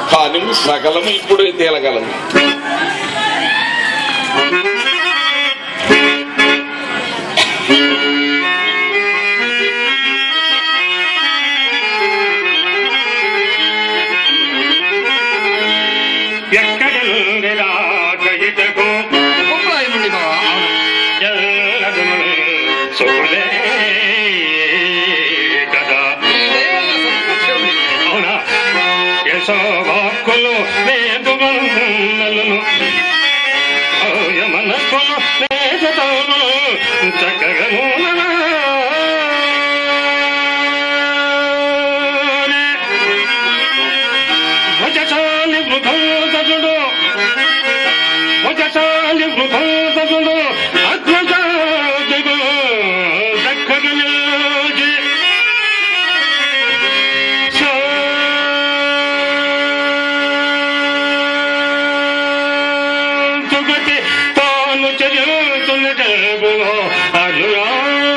కానీ సకలము ఇప్పుడే తేలగలము ఎక్కడ నుండి రాకయితకు బొమ్మలాయి నుండి బావా అవును ఎల్లదును సుఖలే కదా ఈ దైవాల సంతృప్తి ఉంది. అవునా యశోవాక్కులు వేదుగలను మనస్సులు వేదతోను చక్కగను భజశాలి వృధోదరుడు భజశాలి వృధోదరుడు అగ్రజాదిగు దక్కగలిగి శాంతుగతి తాను చెల్లుతున్న జరుగులో అరురా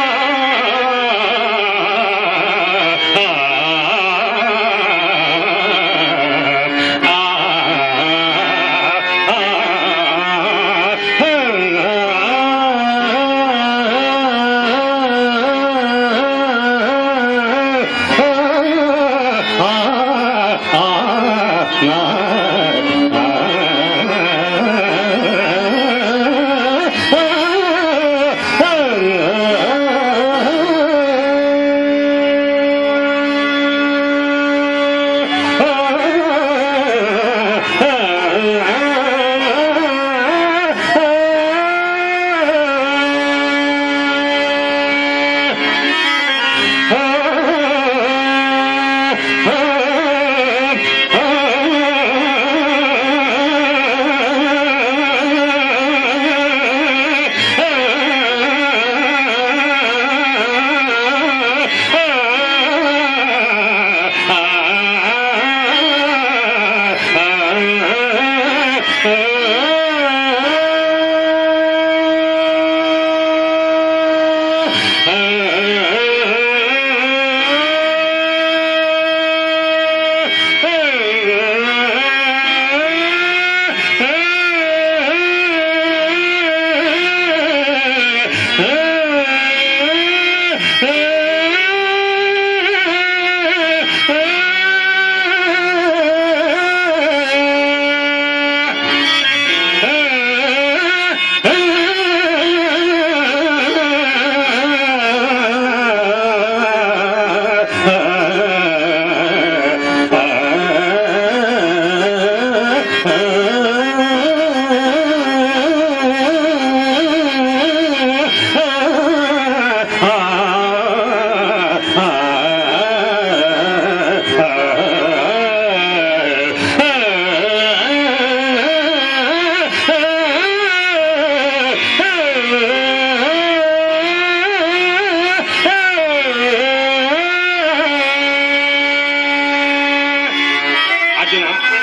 అర్జున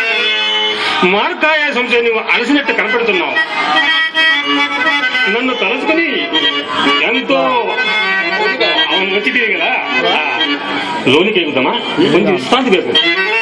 మార్గాయాసంతో నువ్వు అలసినట్టు కనపడుతున్నావు నన్ను తలుచుకుని ఎంతో అవును మంచిదే కదా ఆ, లోనికి ఎక్కుదామా కొంచెం విశ్రాంతి పేరు